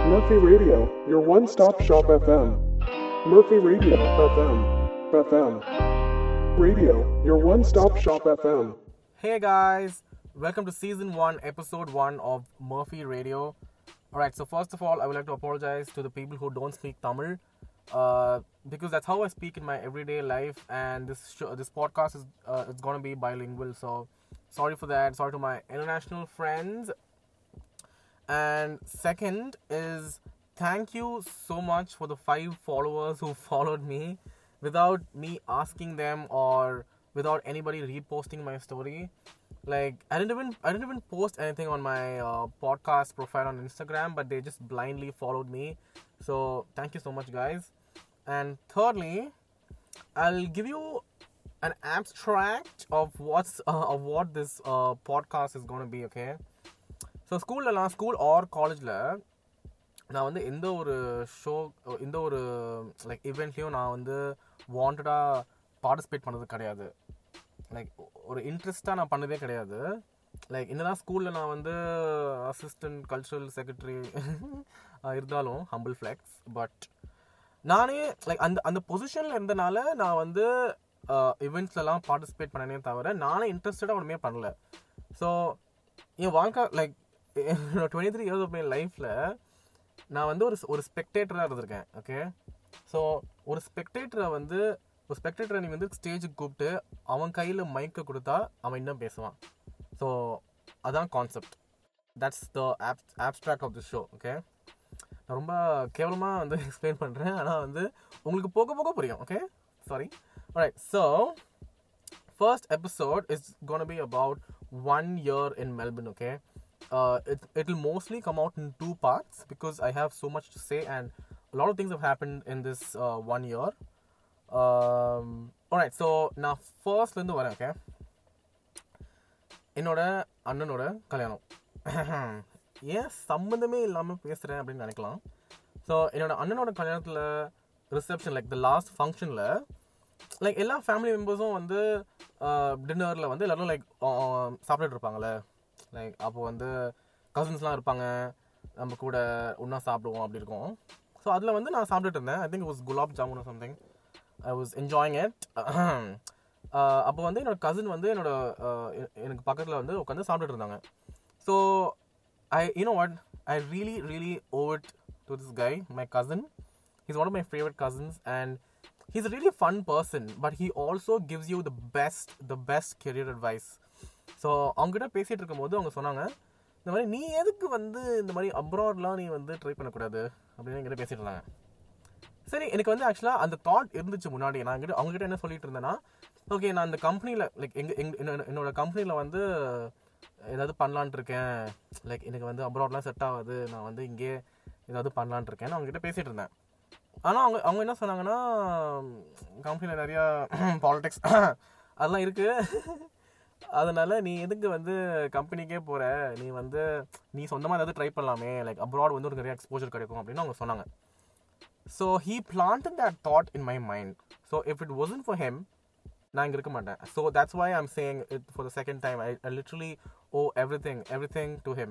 Murphy Radio, your one stop shop FM. Murphy Radio FM. FM. Radio, your one stop shop FM. Hey guys, welcome to season 1, episode 1 of Murphy Radio. Alright, so first of all, I would like to apologize to the people who don't speak Tamil uh, because that's how I speak in my everyday life, and this show, this podcast is uh, it's gonna be bilingual. So sorry for that. Sorry to my international friends. And second is thank you so much for the five followers who followed me without me asking them or without anybody reposting my story. Like I didn't even I didn't even post anything on my uh, podcast profile on Instagram, but they just blindly followed me. So thank you so much, guys. And thirdly, I'll give you an abstract of what's uh, of what this uh, podcast is going to be. Okay. So ஸ்கூல்லலாம் school or காலேஜில் நான் வந்து எந்த ஒரு show எந்த ஒரு like இவெண்ட்லேயும் நான் வந்து வாண்டடாக பார்ட்டிசிபேட் பண்ணது கிடையாது லைக் ஒரு இன்ட்ரெஸ்ட்டாக நான் பண்ணதே கிடையாது லைக் என்னதான் ஸ்கூலில் நான் வந்து அசிஸ்டன்ட் கல்ச்சுரல் செக்ரட்டரி இருந்தாலும் ஹம்பிள் ஃப்ளெக்ஸ் பட் நானே லைக் அந்த அந்த பொசிஷனில் இருந்தனால நான் வந்து இவெண்ட்ஸ்லலாம் பார்ட்டிசிபேட் பண்ணனே தவிர நானே இன்ட்ரெஸ்டடாக ஒன்றுமே பண்ணல ஸோ என் வாழ்க்கை like twenty three years of my லைஃப்பில் நான் வந்து ஒரு ஒரு ஸ்பெக்டேட்டராக இருந்திருக்கேன் ஓகே ஸோ ஒரு ஸ்பெக்டேட்டரை வந்து ஒரு ஸ்பெக்டேட்டரை நீ வந்து ஸ்டேஜுக்கு கூப்பிட்டு அவன் கையில் மைக்கை கொடுத்தா அவன் இன்னும் பேசுவான் ஸோ அதான் concept that's the ab abstract of the show okay நான் ரொம்ப கேவலமாக வந்து எக்ஸ்பிளைன் பண்ணுறேன் ஆனால் வந்து உங்களுக்கு போக போக புரியும் okay sorry right so first episode is going to be about one year in Melbourne, okay? Uh, it, it'll mostly come out in two parts because I have so much to say and a lot of things have happened in this uh, one year. Um, alright, so நான் ஃபர்ஸ்ட்லேருந்து வரேன் okay என்னோட அண்ணனோட கல்யாணம் ஏன் சம்மந்தமே இல்லாமல் பேசுகிறேன் அப்படின்னு நினைக்கலாம் ஸோ என்னோட அண்ணனோட கல்யாணத்தில் ரிசப்ஷன் லைக் த லாஸ்ட் ஃபங்க்ஷனில் லைக் எல்லா ஃபேமிலி மெம்பர்ஸும் வந்து டின்னரில் வந்து எல்லோரும் லைக் சாப்பிட்டுட்டு இருப்பாங்கள்ல லைக் அப்போ வந்து கசின்ஸ்லாம் இருப்பாங்க நம்ம கூட ஒன்றா சாப்பிடுவோம் அப்படி இருக்கும் ஸோ அதில் வந்து நான் சாப்பிட்டுட்டு இருந்தேன் I think was gulab jamun something I was enjoying it அப்போ வந்து என்னோட கசின் வந்து என்னோட எனக்கு பக்கத்தில் வந்து உட்காந்து சாப்பிட்டுட்டு இருந்தாங்க so I you know what I really really owed to this guy my cousin he's one of my favourite cousins and he's a really fun person but he also gives you the best the best career advice so அவங்ககிட்ட பேசிகிட்டு இருக்கும்போது அவங்க சொன்னாங்க இந்த மாதிரி நீ எதுக்கு வந்து இந்த மாதிரி அப்ராட்லாம் நீ வந்து ட்ரை பண்ணக்கூடாது அப்படின்னு என்கிட்ட பேசிட்டு இருந்தாங்க சரி எனக்கு வந்து ஆக்சுவலாக அந்த தாட் இருந்துச்சு முன்னாடி நான் எங்கிட்ட அவங்ககிட்ட என்ன சொல்லிட்டு இருந்தேன்னா ஓகே நான் அந்த கம்பெனியில் லைக் எங்க எங் என்னோட கம்பெனியில் வந்து ஏதாவது பண்ணலான்ட்டு இருக்கேன் லைக் எனக்கு வந்து அப்ராட்லாம் செட் ஆகாது நான் வந்து இங்கே ஏதாவது பண்ணலான்ட்டு இருக்கேன் நான் அவங்ககிட்ட பேசிகிட்டு இருந்தேன் ஆனால் அவங்க அவங்க என்ன சொன்னாங்கன்னா கம்பெனியில் நிறையா பாலிடிக்ஸ் அதெல்லாம் இருக்குது அதனால் நீ எதுக்கு வந்து கம்பெனிக்கே போகிற நீ வந்து நீ சொந்தமாக ஏதாவது ட்ரை பண்ணலாமே லைக் அப்ராட் வந்து ஒரு நிறைய எக்ஸ்போஜர் கிடைக்கும் அப்படின்னு அவங்க சொன்னாங்க so he planted that thought in my mind so if it wasn't for him நான் இங்கே இருக்க மாட்டேன் so that's why I'm saying it for the second time I I literally owe everything everything to him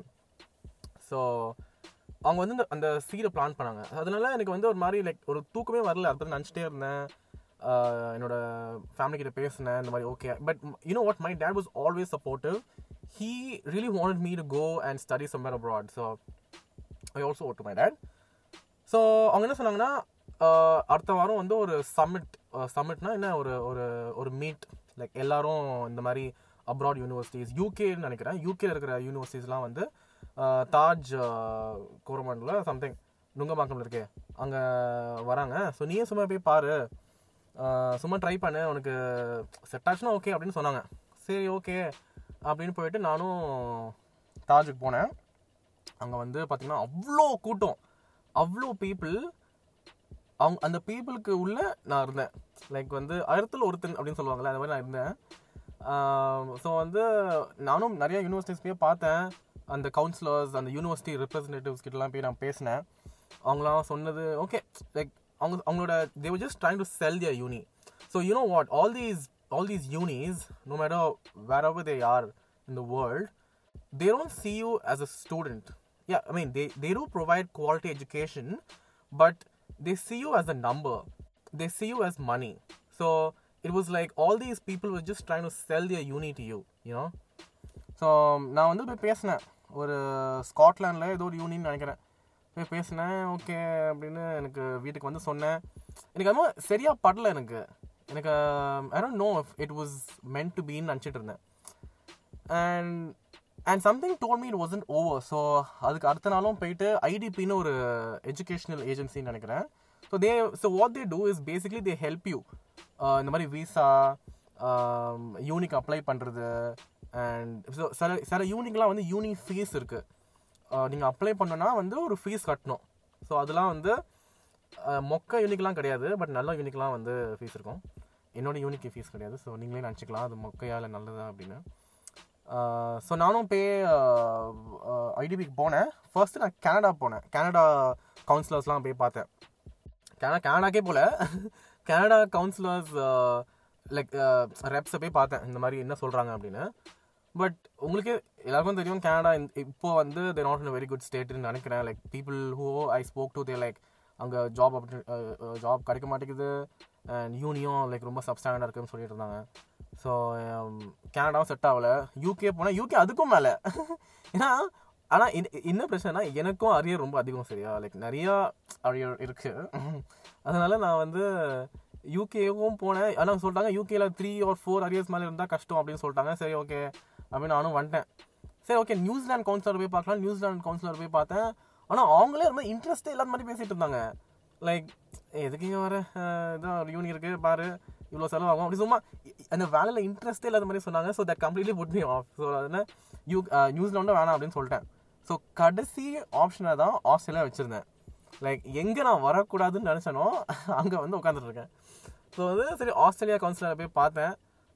so அவங்க வந்து அந்த சீடை plan பண்ணாங்க அதனால எனக்கு வந்து ஒரு மாதிரி லைக் ஒரு தூக்கமே வரல அதை பற்றி நினச்சிட்டே இருந்தேன் என்னோட ஃபேமிலி கிட்ட பேசினேன் இந்த மாதிரி okay but you know what my dad was always supportive he really wanted me to go and study summer abroad so I also owed to my dad so அவங்க என்ன சொன்னாங்கன்னா அடுத்த வாரம் வந்து ஒரு சம்மிட் சம்மிட்னா என்ன ஒரு ஒரு ஒரு மீட் லைக் எல்லாரும் இந்த மாதிரி அப்ராட் யூனிவர்சிட்டிஸ் யூகேன்னு நினைக்கிறேன் யூகேல இருக்கிற யூனிவர்சிட்டிஸ்லாம் வந்து தாஜ் கோரமண்டில் சம்திங் நுங்கம்பாக்கம்ல இருக்கே அங்கே வராங்க ஸோ நீயே சும்மா போய் பாரு சும்மா ட்ரை பண்ணு உனக்கு செட் ஆச்சுன்னா ஓகே அப்படின்னு சொன்னாங்க சரி ஓகே அப்படின்னு போயிட்டு நானும் தாஜுக்கு போனேன் அங்கே வந்து பார்த்திங்கன்னா அவ்வளோ கூட்டம் அவ்வளோ பீப்புள் அவங்க அந்த பீப்புளுக்கு உள்ள நான் இருந்தேன் லைக் வந்து ஆயிரத்தில் ஒருத்தன் அப்படின்னு சொல்லுவாங்கள்ல அந்த மாதிரி நான் இருந்தேன் ஸோ வந்து நானும் நிறைய யூனிவர்சிட்டிஸ் போய் பார்த்தேன் அந்த கவுன்சிலர்ஸ் அந்த யூனிவர்சிட்டி ரெப்ரஸன்டேட்டிவ்ஸ் கிட்டலாம் போய் நான் பேசினேன் அவங்களாம் சொன்னது ஓகே லைக் அவங்க அவங்களோட they were just trying to sell their uni so you know what all these all these unis no matter wherever they are in the world they don't see you as a student yeah i mean they they do provide quality education but they see you as a number they see you as money so it was like all these people were just trying to sell their uni to you you know so நான் வந்து போய் பேசினேன் ஒரு ஸ்காட்லாண்டில் ஏதோ ஒரு யூனின்னு நினைக்கிறேன் போய் பேசினேன் ஓகே அப்படின்னு எனக்கு வீட்டுக்கு வந்து சொன்னேன் எனக்கு அதுவும் சரியாக படல எனக்கு எனக்கு I don't know it was meant to பீன்னு நினச்சிட்டு இருந்தேன் and and something told me it wasn't over so அதுக்கு அடுத்த நாளும் போயிட்டு ஐடிபின்னு ஒரு எஜுகேஷனல் ஏஜென்சின்னு நினைக்கிறேன் so they so what they do is basically they help you இந்த மாதிரி விசா யூனிக் அப்ளை பண்ணுறது அண்ட் ஸோ சில சில யூனிக்லாம் வந்து யூனி ஃபீஸ் இருக்குது நீங்கள் அப்ளை பண்ணனா வந்து ஒரு ஃபீஸ் கட்டணும் ஸோ அதெல்லாம் வந்து அஹ், மொக்க யூனிக்லாம் கிடையாது பட் நல்ல யூனிக்லாம் வந்து ஃபீஸ் இருக்கும் என்னோட யூனிக்கு ஃபீஸ் கிடையாது ஸோ நீங்களே நினச்சிக்கலாம் அது மொக்கையா இல்லை நல்லதா அப்படின்னு ஸோ நானும் போய் ஐடிபிக்கு போனேன் ஃபர்ஸ்ட் நான் கனடா போனேன் கனடா கவுன்சிலர்ஸ்லாம் போய் பார்த்தேன் கனடா கனடாக்கே போல கனடா கவுன்சிலர்ஸ் லைக் ரெப்ஸை போய் பார்த்தேன் இந்த மாதிரி என்ன சொல்கிறாங்க அப்படின்னு பட் உங்களுக்கு எல்லாருக்கும் தெரியும் கனடா இப்போ வந்து they not in very good ஸ்டேட்னு நினைக்கிறேன் like people who I spoke to they like அங்கே ஜாப் ஜாப் கிடைக்க மாட்டேங்குது அண்ட் யூனியும் லைக் ரொம்ப சப்ஸ்டாண்டர்டாக இருக்குன்னு சொல்லிட்டு இருந்தாங்க ஸோ கனடாவும் செட் ஆகல யூகே போனால் யூகே அதுக்கும் மேலே ஏன்னா ஆனால் என்ன பிரச்சனைனா எனக்கும் அரியர் ரொம்ப அதிகம் சரியா லைக் நிறையா அரியர் இருக்கு அதனால நான் வந்து யூகேவும் போனேன் ஆனால் சொல்லிட்டாங்க யூகேல த்ரீ ஆர் ஃபோர் அரியர்ஸ் மேலே இருந்தால் கஷ்டம் அப்படின்னு சொல்லிட்டாங்க சரி ஓகே அப்படின்னு நானும் வந்துட்டேன் சரி ஓகே நியூசிலாந்து கவுன்சிலர் போய் பார்க்கலாம் நியூசிலாந்து கவுன்சிலர் போய் பார்த்தேன் ஆனால் அவங்களே ரொம்ப இன்ட்ரெஸ்டே இல்லாத மாதிரி பேசிட்டு இருந்தாங்க லைக் எதுக்கு இங்கே வர அஹ், இதான் ஒரு யூனி இருக்கு பாரு இவ்வளோ செலவாகும் அப்படி சும்மா இ- அந்த வேலையில் இன்ட்ரெஸ்டே இல்லாத மாதிரி சொன்னாங்க so that completely put me off so அதனால யூ நியூசிலாண்டும் வேணாம் அப்படின்னு சொல்லிட்டேன் ஸோ கடைசி ஆப்ஷனை தான் ஆஸ்திரேலியா வச்சுருந்தேன் லைக் எங்கே நான் வரக்கூடாதுன்னு நினச்சனோ அங்கே வந்து உட்காந்துட்டு இருக்கேன் ஸோ வந்து சரி ஆஸ்திரேலியா கவுன்சிலரை போய் பார்த்தேன்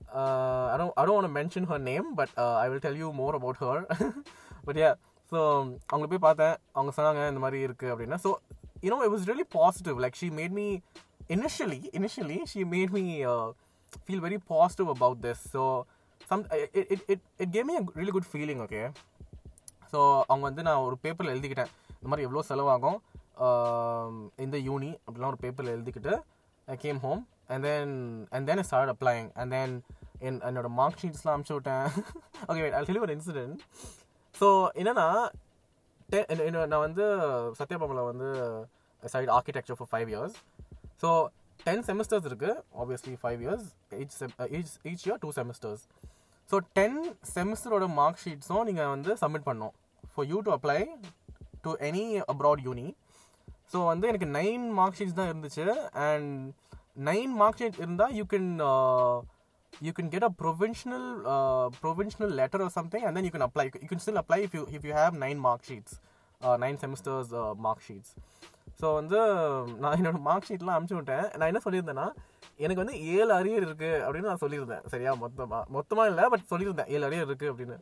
I don't I don't want to mention her name but uh, I will tell you more about her but yeah so அவங்கள போய் பார்த்தேன் அவங்க சொன்னாங்க இந்த மாதிரி இருக்குது அப்படின்னா so you know it was really positive like she made me initially initially she made me uh, feel very positive about this so some it, it, it, it gave me a really good feeling okay so அவங்க வந்து நான் ஒரு பேப்பரில் எழுதிக்கிட்டேன் இந்த மாதிரி எவ்வளோ செலவாகும் ஆம், இந்த யூனி அப்படிலாம் ஒரு பேப்பரில் எழுதிக்கிட்டு I came home and then and then start applying and then என் என்னோட மார்க் ஷீட்ஸ்லாம் அனுப்பிச்சு விட்டேன் ஓகே வெயிட் ஐ ஒரு இன்சிடென்ட் ஸோ என்னன்னா te- என்ன- என்ன- நான் வந்து சத்யபாமில் வந்து சைட் architecture for five years so ten semesters இருக்குது obviously five years each sem each each year two semesters so ten செமஸ்டரோட மார்க் ஷீட்ஸும் நீங்கள் வந்து சப்மிட் பண்ணோம் for you to apply to any abroad uni so வந்து எனக்கு நைன் மார்க் ஷீட்ஸ் தான் இருந்துச்சு அண்ட் நைன் மார்க் ஷீட் இருந்தால் you can you can get a provisional provisional letter or something and then you can apply you can still apply if you if you have nine mark sheets nine semesters mark sheets so வந்து நான் என்னோட mark ஷீட்லாம் அனுப்பிச்சு விட்டேன் நான் என்ன சொல்லியிருந்தேன்னா எனக்கு வந்து ஏழு அரியர் இருக்குது அப்படின்னு நான் சொல்லியிருந்தேன் சரியா மொத்தமாக மொத்தமாக இல்லை பட் சொல்லியிருந்தேன் ஏழு அரியர் இருக்குது அப்படின்னு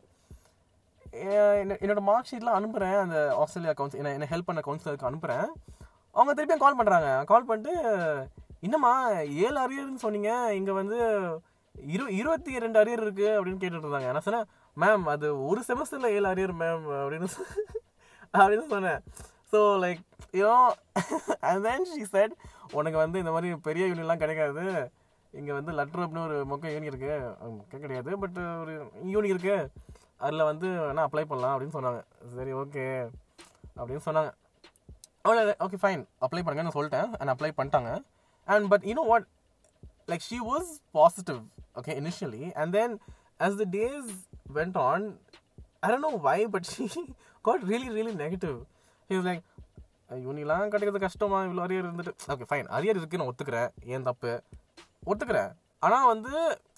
ஏ- என்ன- என்னோட மார்க் ஷீட்லாம் அனுப்புகிறேன் அந்த ஆஸ்திரேலியா கவுன்சில் என்ன என்ன ஹெல்ப் பண்ண கவுன்சிலருக்கு அனுப்புகிறேன் அவங்க திருப்பியும் கால் பண்ணுறாங்க கால் பண்ணிட்டு என்னம்மா ஏழு அரியர்னு சொன்னீங்க இங்கே வந்து இரு இருபத்தி ரெண்டு அரியர் இருக்குது அப்படின்னு கேட்டுட்டு இருந்தாங்க நான் சொன்னேன் மேம் அது ஒரு செமஸ்டரில் ஏழு அரியர் மேம் அப்படின்னு சொ- அப்படின்னு சொன்னேன் so like you know and then she said உனக்கு வந்து இந்த மாதிரி பெரிய யூனிலாம் கிடைக்காது இங்கே வந்து லெட்டர் அப்படின்னு ஒரு மொக்க யூனி இருக்கு மொக்க கிடையாது பட் ஒரு யூனி இருக்கு அதில் வந்து வேணா அப்ளை பண்ணலாம் அப்படின்னு சொன்னாங்க சரி ஓகே அப்படின்னு சொன்னாங்க அவ்வளோ ஓகே ஃபைன் அப்ளை பண்ணுங்கன்னு சொல்லிட்டேன் அண்ட் அப்ளை பண்ணிட்டாங்க and but you know what like she was positive okay initially and then as the days went on i don't know why but she got really really negative he was like யூனிலாம் கிடைக்கிறது கஷ்டமா இவ்வளோ arrear இருந்துட்டு okay fine arrear இருக்கு நான் ஒத்துக்கிறேன் ஏன் தப்பு ஒத்துக்கிறேன் ஆனால் வந்து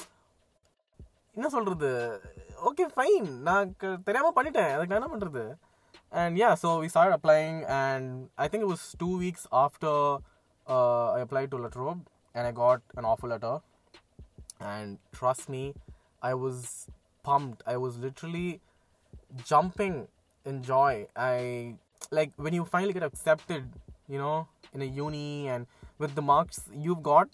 என்ன சொல்றது ஓகே ஃபைன் நான் க- தெரியாம பண்ணிட்டேன் அதுக்கு நான் என்ன பண்றது and yeah so we start applying and I think it was two weeks after I apply to La Trobe and I got an offer letter and trust me i was pumped i was literally jumping in joy i like when you finally get accepted you know in a uni and with the marks you've got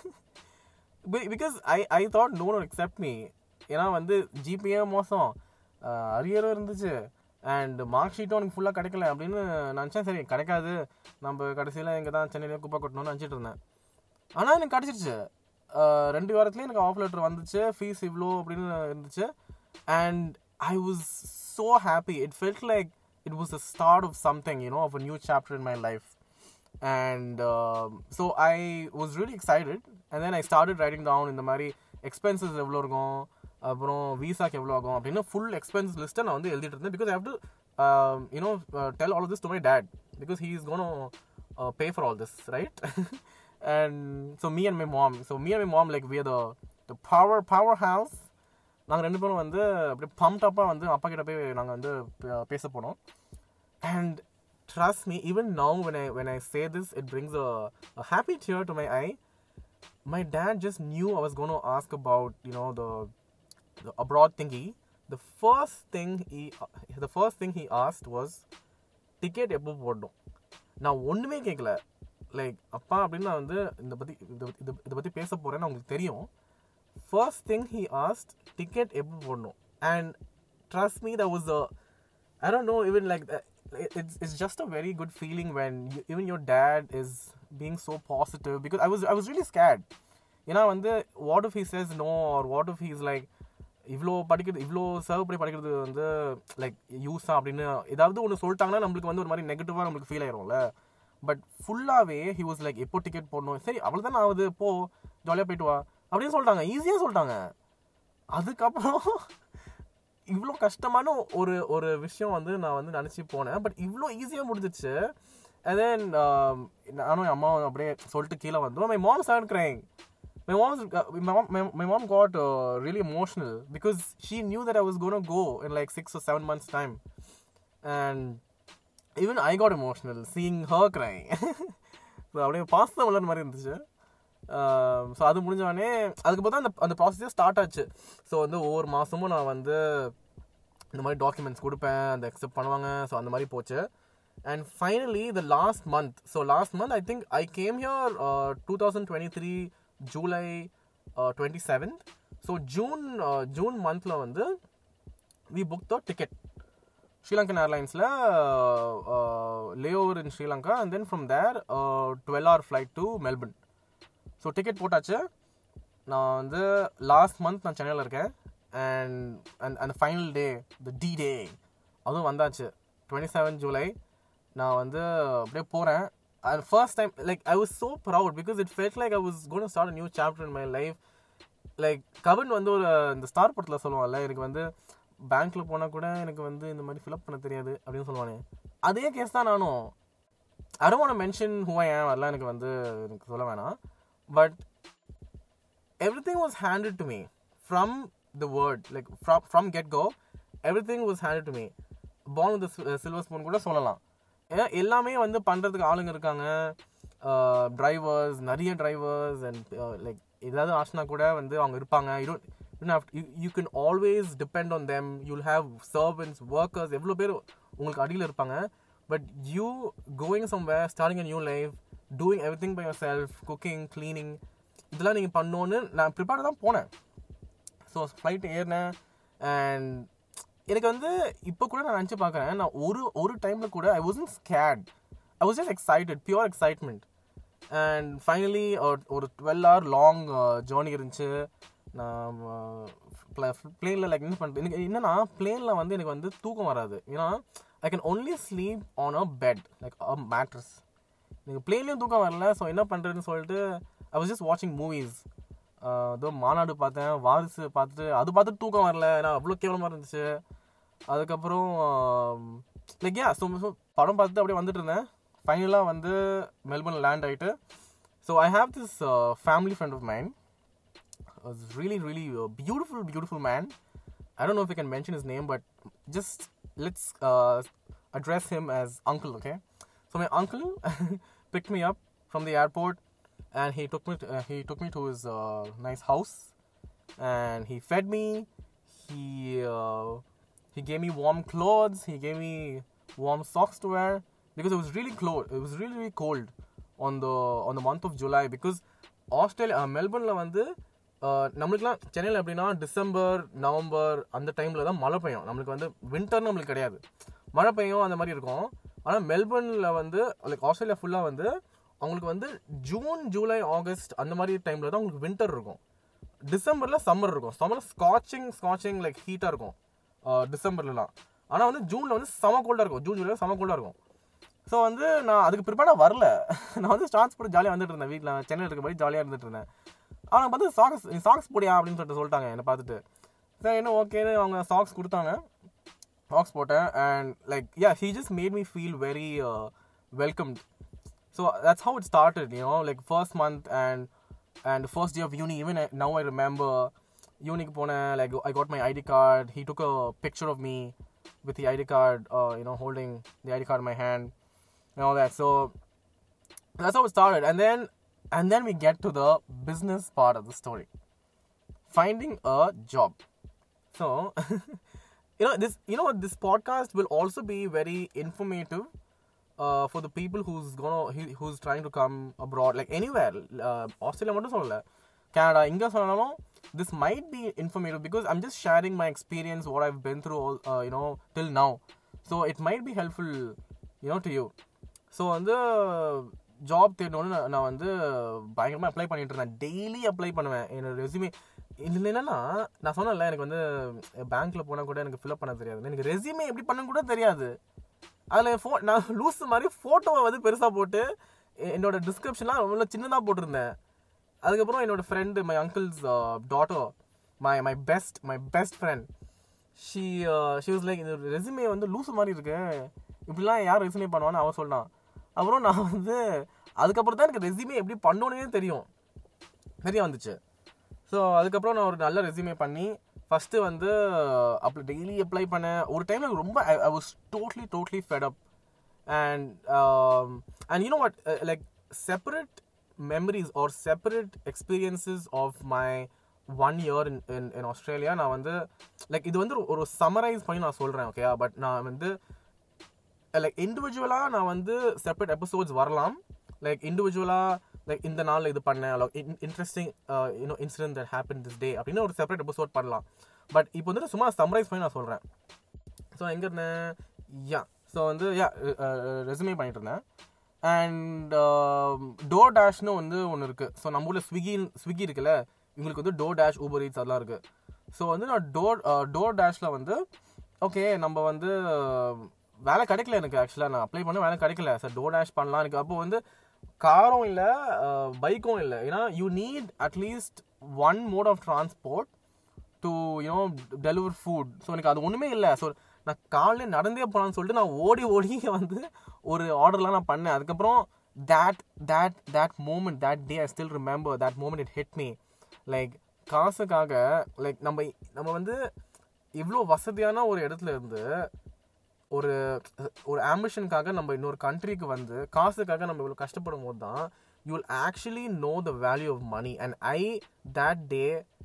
Be- because i i thought no one would accept me ஏன்னா வந்து GPA மோசம் அரியரும் இருந்துச்சு and mark ஷீட்டும் எனக்கு ஃபுல்லாக கிடைக்கல அப்படின்னு நினச்சேன் சரி கிடைக்காது நம்ம கடைசியில் இங்கே தான் சென்னையில் குப்பை கொட்டணும்னு நினச்சிட்டு இருந்தேன் ஆனால் எனக்கு கிடச்சிருச்சு ரெண்டு வாரத்துலேயும் எனக்கு ஆஃப் லெட்டர் வந்துச்சு ஃபீஸ் இவ்வளோ அப்படின்னு இருந்துச்சு and I was so happy it felt like it was the start of something you know of a new chapter in my life and so I was really excited and then I started writing down இந்த மாதிரி expenses எவ்வளோ இருக்கும் அப்புறம் விசாக்கு எவ்வளோ ஆகும் அப்படின்னு full expense லிஸ்ட்டை நான் வந்து எழுதிட்டு இருந்தேன் because I have to you know tell all this to my dad because he is gonna pay for all this right and so me and my mom so me and my mom like we the the power power house நாங்கள் ரெண்டு பேரும் வந்து அப்படியே pump அப்பாக வந்து அப்பா கிட்ட போய் நாங்கள் வந்து பே- பேச போனோம் and trust me even now when i when i say this it brings a, a happy tear to my eye my dad just knew i was going to ask about you know the, the abroad thingy the first thing he the first thing he asked was ticket எப்போ போடணும் நான் ஒன்றுமே கேட்கல like அப்பா அப்படின்னு நான் வந்து இந்த பற்றி இதை இதை இதை பற்றி பேச போகிறேன்னு உங்களுக்கு தெரியும் first thing he asked ticket எப்போ போடணும் and trust me the was a I don't know, even like that. it- It's, it's just a very good feeling when you, even your dad is being so positive because I was I was really scared. ஏன்னா வந்து what if he says no or what if he's like இவ்வளோ படிக்கிறது இவ்வளோ serve பண்ணி படிக்கிறது வந்து like யூஸா அப்படின்னு ஏதாவது ஒன்று சொல்லிட்டாங்கன்னா நம்மளுக்கு வந்து ஒரு மாதிரி நெகட்டிவாக நம்மளுக்கு ஃபீல் ஆயிரும்ல பட் ஃபுல்லாகவே ஹி வாஸ் லைக் எப்போ டிக்கெட் போடணும் சரி அவ்வளோ தான் ஆகுது போ ஜாலியாக போயிட்டு வா அப்படின்னு சொல்லிட்டாங்க ஈஸியாக சொல்லிட்டாங்க அதுக்கப்புறம் இவ்வளோ கஷ்டமான ஒரு ஒரு விஷயம் வந்து நான் வந்து நினச்சி போனேன் பட் இவ்வளோ ஈஸியாக முடிஞ்சிச்சு and then um, நானும் என் அம்மாவும் அப்படியே சொல்லிட்டு கீழே வந்தோம் my mom started crying my mom my mom, my, my mom got uh, really emotional because she knew that I was going to go in like six or seven months time and even I got emotional seeing her crying so அப்படியே பாசம் வளர்ற மாதிரி இருந்துச்சு so அது முடிஞ்சவொடனே அதுக்கப்புறம் தான் அந்த அந்த ப்ராசஸே ஸ்டார்ட் ஆச்சு ஸோ வந்து ஒவ்வொரு மாதமும் நான் வந்து இந்த மாதிரி டாக்குமெண்ட்ஸ் கொடுப்பேன் அந்த அக்செப்ட் பண்ணுவாங்க ஸோ அந்த மாதிரி போச்சு and finally the last month so last month I think I came here two thousand twenty three July twenty seventh so June June மந்தில் வந்து we book the ticket Sri Lankan ஏர்லைன்ஸில் layover in Sri Lanka and then from there twelve hour flight to Melbourne so ticket போட்டாச்சு நான் வந்து last month நான் சென்னையில் இருக்கேன் and and அந்த final day the D day அதுவும் வந்தாச்சு டுவெண்ட்டி செவன் ஜூலை நான் வந்து அப்படியே போகிறேன் and first time like I was so proud because it felt like I was gonna start new chapter in my life like Kavin வந்து ஒரு இந்த ஸ்டார் படத்தில் சொல்லுவான்ல எனக்கு வந்து பேங்க்கில் போனால் கூட எனக்கு வந்து இந்த மாதிரி ஃபில்அப் பண்ண தெரியாது அப்படின்னு சொல்லுவானே அதே கேஸ் தான் நானும் I don't want to mention who I am அதெல்லாம் எனக்கு வந்து எனக்கு சொல்ல வேணாம் but everything was handed to me from the word like from from get go everything was handed to me born with the silver spoon கூட சொல்லலாம் ஏன்னா எல்லாமே வந்து பண்ணுறதுக்கு ஆளுங்க இருக்காங்க டிரைவர்ஸ் நிறைய டிரைவர்ஸ் அண்ட் லைக் ஏதாவது ஆச்சுனா கூட வந்து அவங்க இருப்பாங்க you don't you can always depend on them you'll have servants workers எவ்வளோ பேர் உங்களுக்கு அடியில் இருப்பாங்க but you going somewhere starting a new life doing everything by yourself cooking cleaning இதெல்லாம் நீங்கள் பண்ணோன்னு நான் ப்ரிப்பேர்டாக தான் போனேன் ஸோ ஃப்ளைட் ஏறினேன் அண்ட் எனக்கு வந்து இப்போ கூட நான் நினச்சி பார்க்குறேன் நான் ஒரு ஒரு டைமில் கூட I wasn't scared I was just excited pure excitement and finally ஒரு டுவெல் ஹவர் லாங் ஜேர்னி இருந்துச்சு நான் பிளேனில் லைக் என்ன பண்ணுறது எனக்கு என்னன்னா பிளேனில் வந்து எனக்கு வந்து தூக்கம் வராது ஏன்னா I can only sleep on a bed like a mattress எனக்கு பிளேன்லேயும் தூக்கம் வரல ஸோ என்ன பண்ணுறதுன்னு சொல்லிட்டு ஐ வாஸ் ஜஸ்ட் வாட்சிங் மூவிஸ் ஏதோ மாநாடு பார்த்தேன் வாரிசு பார்த்துட்டு அது பார்த்துட்டு தூக்கம் வரல ஏன்னா அவ்வளோ கேவலமாக இருந்துச்சு அதுக்கப்புறம் லைக் யா ஸோ படம் பார்த்துட்டு அப்படியே வந்துட்டு இருந்தேன் ஃபைனலாக வந்து மெல்பர்ன் லேண்ட் ஆகிட்டு so I have this family friend of mind was really really uh, beautiful beautiful man i don't know if i can mention his name but just let's uh, address him as uncle okay so my uncle picked me up from the airport and he took me to, uh, he took me to his uh, nice house and he fed me he uh, he gave me warm clothes he gave me warm socks to wear because it was really cold it was really really cold on the on the month of july because Australia மெல்பர்னில் வந்து நம்மளுக்குலாம் சென்னையில் எப்படின்னா December November அந்த டைமில் தான் மழை பெய்யும் நம்மளுக்கு வந்து வின்டர் நம்மளுக்கு கிடையாது மழை பெய்யும் அந்த மாதிரி இருக்கும் ஆனால் மெல்பர்னில் வந்து லைக் ஆஸ்திரேலியா ஃபுல்லாக வந்து அவங்களுக்கு வந்து ஜூன் ஜூலை ஆகஸ்ட் அந்த மாதிரி டைமில் தான் உங்களுக்கு வின்டர் இருக்கும் டிசம்பரில் சம்மர் இருக்கும் சம்மர் ஸ்காட்சிங் ஸ்காட்சிங் லைக் ஹீட்டாக இருக்கும் டிசம்பர்லலாம் ஆனால் வந்து ஜூனில் வந்து செம கோல்டாக இருக்கும் ஜூன் ஜூலை செம கோல்டாக இருக்கும் ஸோ வந்து நான் அதுக்கு ப்ரிப்பேர்டாக வரல நான் வந்து ஸ்டார்ட்ஸ் போட்டு ஜாலியாக வந்துட்டு இருந்தேன் வீட்டில் சென்னையில் இருக்க மாதிரி ஜாலியாக இருந்துட்டு இருந்தேன் ஆனால் பார்த்து சாக்ஸ் நீ சாக்ஸ் போடியா அப்படின்னு சொல்லிட்டு சொல்லிட்டாங்க என்னை பார்த்துட்டு சரி என்ன ஓகேன்னு அவங்க சாக்ஸ் கொடுத்தாங்க சாக்ஸ் போட்டேன் and like yeah he just made me feel very welcomed so that's how it started you know like first month and and first day of uni even now I remember யூனிக்கு போனேன் like I got my ID card he took a picture of me with the ID card, uh, you know, holding the ID card in my hand and all that. So that's how it started, and then and then we get to the business part of the story, finding a job. So you know this, you know, this podcast will also be very informative. Uh, for the people who's gonna he- who's trying to come abroad like anywhere uh, Australia மட்டும் சொல்லல Canada எங்க சொன்னாலும் this might be informative because I'm just sharing my experience what I've been through all uh, you know till now so it might be helpful you know to you so வந்து job தேடணும்னு நான் நான் வந்து பயங்கரமாக apply பண்ணிட்டு இருந்தேன் daily apply பண்ணுவேன் என்னோட ரெஸ்யூமே இதில் என்னன்னா நான் சொன்னேன்ல எனக்கு வந்து பேங்க்கில் போனால் கூட எனக்கு ஃபில்அப் பண்ண தெரியாது எனக்கு ரெஸ்யூமே எப்படி பண்ண கூட தெரியாது அதில் ஃபோ நான் லூஸ் மாதிரி ஃபோட்டோவை வந்து பெருசாக போட்டு எ- என்னோட டிஸ்கிரிப்ஷன்லாம் ரொம்ப சின்னதாக போட்டிருந்தேன் அதுக்கப்புறம் என்னோட friend my uncle's daughter my my best my best friend she she was like இந்த ரெசுமே வந்து லூஸ் மாதிரி இருக்கு இப்படிலாம் யார் ரெசுமே பண்ணுவான்னு அவன் சொன்னான் அப்புறம் நான் வந்து அதுக்கப்புறம் தான் எனக்கு ரெசுமே எப்படி பண்ணணுன்னே தெரியும் தெரிய வந்துச்சு ஸோ அதுக்கப்புறம் நான் ஒரு நல்ல ரெசுமே பண்ணி ஃபஸ்ட்டு வந்து அப்ளை டெய்லி அப்ளை பண்ணேன் ஒரு டைம் எனக்கு ரொம்ப I was totally totally fed up and um, and you know what uh, like separate memories or separate experiences of my one year in, in, in australia நான் வந்து like இது வந்து ஒரு- ஒரு சம்மரைஸ் பண்ணி நான் சொல்கிறேன் ஓகே பட் நான் வந்து லைக் இண்டிவிஜுவலாக நான் வந்து செப்பரேட் எபிசோட்ஸ் வரலாம் லைக் இண்டிவிஜுவலாக லைக் இந்த நாளில் இது பண்ணேன் interesting you know incident that happen this day அப்படின்னு ஒரு செப்பரேட் எபிசோட் பண்ணலாம் பட் இப்போ வந்து சும்மா சம்மரைஸ் பண்ணி நான் சொல்கிறேன் ஸோ எங்கே இருந்தேன் யா ஸோ வந்து யா ரெசுமே பண்ணிட்டு இருந்தேன் அண்ட் டோர் டேஷ்னு வந்து ஒன்று இருக்குது ஸோ நம்ம ஊரில் ஸ்விக்கி ஸ்விக்கி இருக்குல்ல இவங்களுக்கு வந்து டோர் டேஷ் ஊபர் ஈட்ஸ் அதெல்லாம் இருக்குது ஸோ வந்து நான் டோர் டோர் டேஷில் வந்து ஓகே நம்ம வந்து வேலை கிடைக்கல எனக்கு ஆக்சுவலாக நான் அப்ளை பண்ண வேலை கிடைக்கல சார் டோர் டேஷ் பண்ணலாம் எனக்கு அப்போ வந்து காரும் இல்லை பைக்கும் இல்லை ஏன்னா you need at least one mode of transport to you know deliver food so எனக்கு அது ஒன்றுமே இல்லை ஸோ நான் காலையில நடந்தே போகலான்னு சொல்லிட்டு நான் ஓடி ஓடி வந்து ஒரு ஆர்டர்லாம் நான் பண்ணேன் அதுக்கப்புறம் that that that moment that day I still remember that moment it hit me like காசுக்காக லைக் நம்ம நம்ம வந்து இவ்வளோ வசதியான ஒரு இடத்துல இருந்து ஒரு ஒரு ஆம்பிஷனுக்காக நம்ம இன்னொரு கண்ட்ரிக்கு வந்து காசுக்காக நம்ம இவ்வளோ கஷ்டப்படும் போது தான் you will actually know the value of money and I that day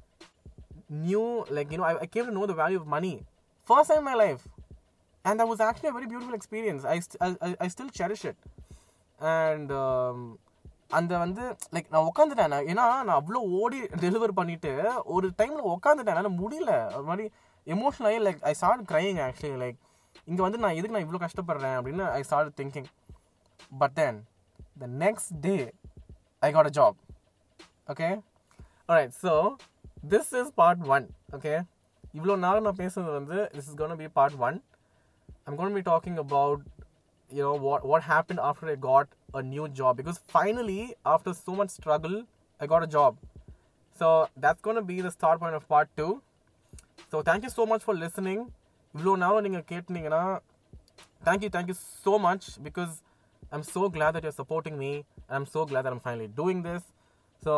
knew like you know I, I came to know the value of money first time in my life and that was actually a very beautiful experience i, st- I, I, I still cherish it and um, அந்த வந்து like நான் உட்காந்துட்டேன் நான் ஏன்னா நான் அவ்வளோ ஓடி deliver பண்ணிட்டு ஒரு டைம்ல உட்காந்துட்டேன் என்னால் முடியல ஒரு மாதிரி எமோஷனல் ஆகி like I start crying actually like இங்கே வந்து நான் எதுக்கு நான் இவ்வளோ கஷ்டப்படுறேன் அப்படின்னு I start thinking but then the next day I got a job okay alright so this is part one okay இவ்வளோ நாள் நான் பேசுறது வந்து this is gonna be part one I'm gonna be talking about you know what what happened after I got a new job because finally after so much struggle I got a job so that's gonna be the start point of part two so thank you so much for listening இவ்வளோ நாள் நீங்கள் கேட்டீங்கன்னா thank you thank you so much because I'm so glad that you're supporting me and I'm so glad that I'm finally doing this so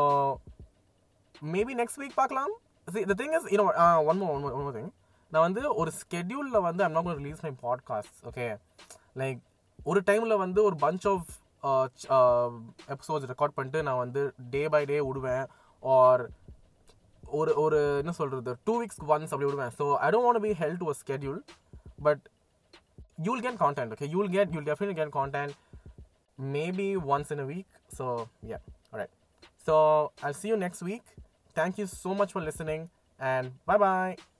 maybe next week பார்க்கலாம் see the thing is you know uh, one more one more, one more thing நான் வந்து ஒரு ஸ்கெடியூலில் வந்து I'm not going to release my podcast okay like ஒரு டைமில் வந்து ஒரு bunch of episodes record பண்ணிட்டு நான் வந்து டே பை டே விடுவேன் ஆர் ஒரு ஒரு என்ன சொல்கிறது டூ வீக்ஸ் ஒன்ஸ் அப்படி விடுவேன் so I don't want be held to a schedule but you'll get content okay you'll get you'll definitely get content maybe once in a week so yeah all right so i'll see you next week thank you so much for listening and bye bye